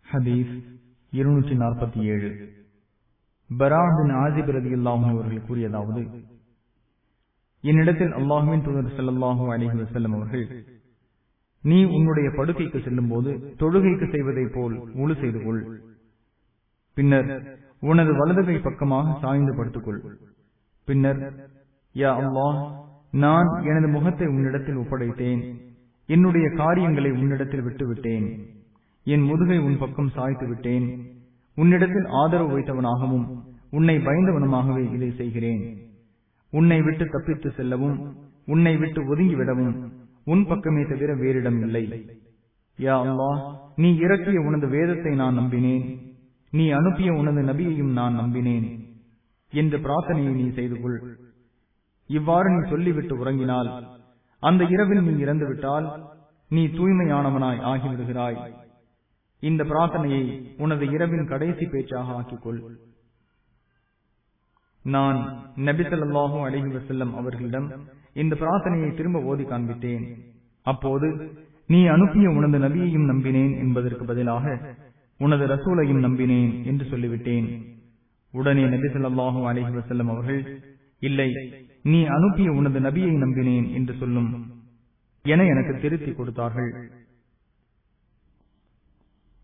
ஹதீஸ் இருநூற்றி நாற்பத்தி ஏழு பராபின் ஆசிப் ரதி அல்லாஹும் அவர்கள் கூறியதாவது என்னிடத்தில் அல்லாஹுவின் தூதர் செல்லல்லாஹு அலிஹி வசல்லம் அவர்கள் நீ உன்னுடைய படுக்கைக்கு செல்லும் போது தொழுகைக்கு செய்வதைப் போல் முழு செய்து கொள் பின்னர் உனது வலதுகை பக்கமாக சாய்ந்து படுத்துக்கொள் பின்னர் யா அல்லாஹ் நான் எனது முகத்தை உன்னிடத்தில் ஒப்படைத்தேன் என்னுடைய காரியங்களை உன்னிடத்தில் விட்டுவிட்டேன் என் முதுகை உன் பக்கம் சாய்த்து விட்டேன் உன்னிடத்தில் ஆதரவு வைத்தவனாகவும் உன்னை பயந்தவனுமாகவே இதை செய்கிறேன் உன்னை விட்டு தப்பித்து செல்லவும் உன்னை விட்டு ஒதுங்கிவிடவும் உன் பக்கமே தவிர வேறிடம் இல்லை யா அல்லாஹ் நீ இறக்கிய உனது வேதத்தை நான் நம்பினேன் நீ அனுப்பிய உனது நபியையும் நான் நம்பினேன் என்ற பிரார்த்தனையை நீ செய்து கொள் இவ்வாறு நீ சொல்லிவிட்டு உறங்கினால் அந்த இரவில் நீ இறந்துவிட்டால் நீ தூய்மையானவனாய் ஆகிவிடுகிறாய் இந்த பிரார்த்தனையை உனது இரவின் கடைசி பேச்சாக ஆக்கிக்கொள் நான் நபிசல்லாஹூ அலிஹி வசல்லம் அவர்களிடம் இந்த பிரார்த்தனையை திரும்ப ஓதி காண்பித்தேன் அப்போது நீ அனுப்பிய உனது நபியையும் நம்பினேன் என்பதற்கு பதிலாக உனது ரசூலையும் நம்பினேன் என்று சொல்லிவிட்டேன் உடனே நபி சொல்லாஹூ அலிஹி வசல்லம் அவர்கள் இல்லை நீ அனுப்பிய உனது நபியை நம்பினேன் என்று சொல்லும் என எனக்கு திருத்தி கொடுத்தார்கள்